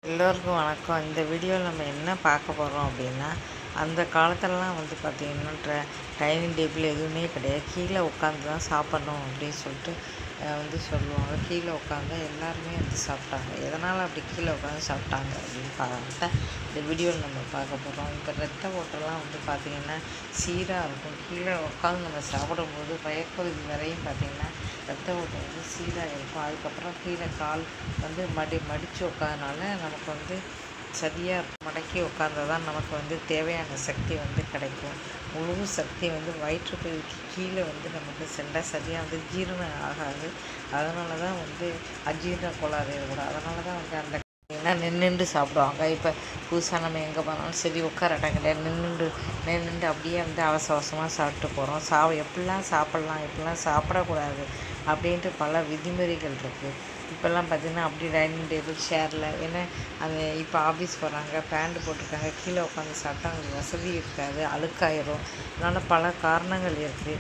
எல்லோருக்கும் வணக்கம் இந்த வீடியோவில் நம்ம என்ன பார்க்க போகிறோம் அப்படின்னா அந்த காலத்துலலாம் வந்து பார்த்திங்கன்னா ட்ர டைனிங் டேபிள் எதுவுமே கிடையாது கீழே உட்காந்து தான் சாப்பிட்ணும் அப்படின்னு சொல்லிட்டு அஹ், வந்து சொல்லுவாங்க கீழே உட்காந்து எல்லாருமே வந்து சாப்பிட்டாங்க எதனால் அப்படி கீழே உட்காந்து சாப்பிட்டாங்க அப்படின்னு பார்த்தா இந்த வீடியோவில் நம்ம பார்க்க போகிறோம் இப்போ ரத்த ஓட்டெல்லாம் வந்து பார்த்திங்கன்னா சீராக இருக்கும் கீழே உட்காந்து நம்ம சாப்பிடும்போது வயப்பகுதி வரையும் பார்த்திங்கன்னா ரத்த ஓட்டம் வந்து சீராக இருக்கும் அதுக்கப்புறம் கீழே கால் வந்து மடி மடித்து உட்காதனால நமக்கு வந்து சரியாக மடக்கி உட்காந்தா தான் நமக்கு வந்து தேவையான சக்தி வந்து கிடைக்கும் முழு சக்தி வந்து வயிற்றுப்பகுதிக்கு கீழே வந்து நமக்கு சென்றால் சரியாக வந்து ஜீரணம் ஆகாது அதனால தான் வந்து அஜீரண கோளாறு ஏற்படும் அதனால தான் வந்து அந்த ஏன்னா நின்றுண்டு சாப்பிடுவாங்க இப்போ புதுசாக நம்ம எங்கே போனாலும் சரி உட்கார இடம் கிடையாது நின்றுண்டு நின்றுண்டு அப்படியே வந்து அவசர அவசரமாக சாப்பிட்டு போகிறோம் சா எப்படிலாம் சாப்பிட்லாம் எப்படிலாம் சாப்பிடக்கூடாது அப்படின்ட்டு பல விதிமுறைகள் இருக்குது இப்போல்லாம் பார்த்திங்கன்னா அப்படி டைனிங் டேபிள் ஷேரில் ஏன்னா அது இப்போ ஆஃபீஸ் போகிறாங்க பேண்ட் போட்டிருக்காங்க கீழே உட்காந்து சாப்பிட்டா அவங்களுக்கு வசதி இருக்காது அழுக்காயிரும் அதனால் பல காரணங்கள் இருக்குது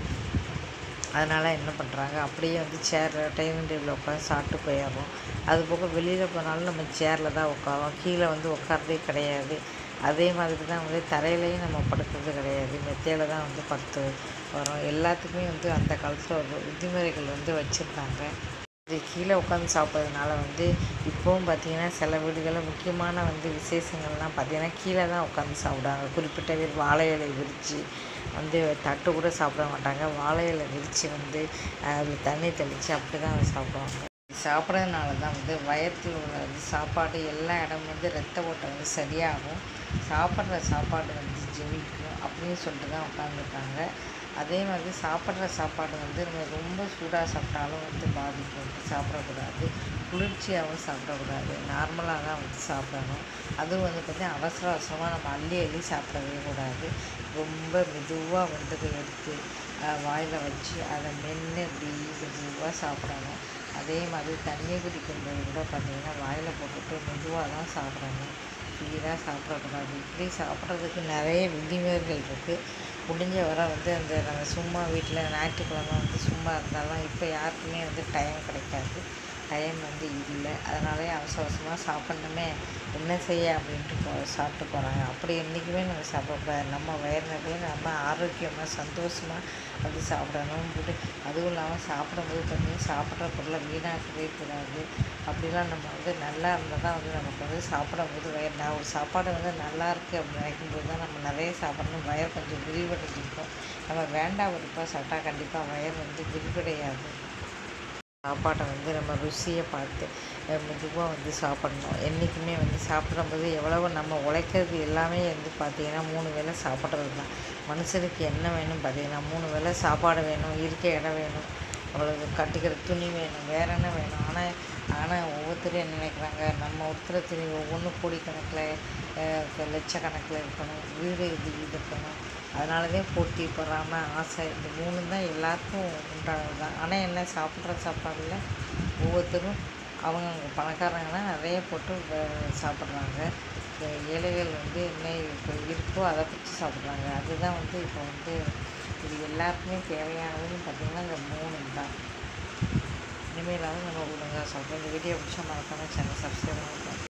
அதனால் என்ன பண்ணுறாங்க அப்படியே வந்து சேரில் டைனிங் டேபிளில் உட்காந்து சாப்பிட்டு போயிடுறோம் அது போக வெளியில் போனாலும் நம்ம சேரில் தான் உட்காரோம் கீழே வந்து உட்காரதே கிடையாது அதே மாதிரி தான் வந்து தரையிலையும் நம்ம படுக்கிறது கிடையாது மெத்தையில் தான் வந்து படுத்து வரோம் எல்லாத்துக்குமே வந்து அந்த காலத்தில் ஒரு விதிமுறைகள் வந்து வச்சுருந்தாங்க இது கீழே உட்காந்து சாப்பிட்றதுனால வந்து இப்போவும் பார்த்தீங்கன்னா சில வீடுகளில் முக்கியமான வந்து விசேஷங்கள்லாம் பார்த்தீங்கன்னா கீழே தான் உட்காந்து சாப்பிடுவாங்க குறிப்பிட்ட பேர் வாழை இலை விரித்து வந்து தட்டு கூட சாப்பிட மாட்டாங்க வாழை இலை விரித்து வந்து அதில் தண்ணி தெளித்து அப்படி தான் வந்து சாப்பிடுவாங்க சாப்பிட்றதுனால தான் வந்து வயத்தில் உள்ள வந்து சாப்பாடு எல்லா இடமும் வந்து ரத்த ஓட்டம் வந்து சரியாகும் சாப்பிட்ற சாப்பாடு வந்து ஜெமிக்கும் அப்படின்னு சொல்லிட்டு தான் உட்காந்துருக்காங்க அதே மாதிரி சாப்பிட்ற சாப்பாடு வந்து நம்ம ரொம்ப சூடாக சாப்பிட்டாலும் வந்து பாதிக்கும் சாப்பிடக்கூடாது குளிர்ச்சியாகவும் சாப்பிடக்கூடாது நார்மலாக தான் வந்து சாப்பிடணும் அதுவும் வந்து பார்த்திங்கன்னா அவசர அவசரமாக நம்ம அள்ளி அள்ளி சாப்பிடவே கூடாது ரொம்ப மெதுவாக வந்து எடுத்து வாயில் வச்சு அதை மென்று இப்படி மெதுவாக சாப்பிடணும் அதே மாதிரி தண்ணி குடிக்கும்போது கூட பார்த்திங்கன்னா வாயில் போட்டுட்டு மெதுவாக தான் சாப்பிடணும் ஸ்பீடாக சாப்பிடக்கூடாது இப்படி சாப்பிட்றதுக்கு நிறைய விதிமுறைகள் இருக்குது முடிஞ்ச வரை வந்து அந்த நம்ம சும்மா வீட்டில் ஞாயிற்றுக்கிழமை வந்து சும்மா இருந்தாலும் இப்போ யாருக்குமே வந்து டைம் கிடைக்காது டைம் வந்து இல்லை அதனாலே அவசர அவசரமாக சாப்பிட்ணுமே என்ன செய்ய அப்படின்ட்டு போ சாப்பிட்டு போகிறாங்க அப்படி என்றைக்குமே நம்ம சாப்பிடக்கூடாது நம்ம வயிறு நிறைய நம்ம ஆரோக்கியமாக சந்தோஷமாக வந்து சாப்பிடணும் இப்படி அதுவும் இல்லாமல் சாப்பிடும்போது பார்த்தீங்கன்னா சாப்பிட்ற பொருளை வீணாக்கவே கூடாது அப்படிலாம் நம்ம வந்து நல்லா இருந்தால் தான் வந்து நமக்கு வந்து சாப்பிடும்போது வயிறு நான் ஒரு சாப்பாடு வந்து நல்லா இருக்குது அப்படின்னு நினைக்கும்போது தான் நம்ம நிறைய சாப்பிடணும் வயிறு கொஞ்சம் விரிவடைஞ்சிருக்கும் நம்ம வேண்டாம் விருப்பம் சாப்பிட்டா கண்டிப்பாக வயிறு வந்து விரிவடையாது சாப்பாட்டை வந்து நம்ம ருசியை பார்த்து மெதுவாக வந்து சாப்பிடணும் என்றைக்குமே வந்து சாப்பிடும்போது எவ்வளவு நம்ம உழைக்கிறது எல்லாமே வந்து பார்த்திங்கன்னா மூணு வேளை சாப்பிட்றது தான் மனுஷனுக்கு என்ன வேணும் பார்த்தீங்கன்னா மூணு வேளை சாப்பாடு வேணும் இருக்க இடம் வேணும் அவ்வளவு கட்டிக்கிற துணி வேணும் வேற என்ன வேணும் ஆனால் ஆனால் ஒவ்வொருத்தரும் என்ன நினைக்கிறாங்க நம்ம ஒருத்தர் துணி ஒவ்வொன்றும் கோடிக்கணக்கில் லட்சக்கணக்கில் இருக்கணும் வீடு இது இது இருக்கணும் அதனால தான் போட்டி பொறாமை ஆசை இந்த மூணு தான் எல்லாருக்கும் உண்டானது தான் ஆனால் என்ன சாப்பிட்ற சாப்பாடில் ஒவ்வொருத்தரும் அவங்க பணக்காரங்கன்னா நிறைய போட்டு வ- சாப்பிட்றாங்க இந்த ஏழைகள் வந்து என்ன இப்போ இருக்கோ அதை பிடிச்சி சாப்பிட்றாங்க அதுதான் வந்து இப்போ வந்து இது எல்லாருக்குமே தேவையானதுன்னு பார்த்திங்கன்னா இந்த மூணு தான் இனிமேலாவது நம்ம ஒழுங்காக சாப்பிட்றோம் இந்த வீடியோ பிடிச்சா மறக்காம சேனல் சப்ஸ்கிரைப் பண்ணுங்கள்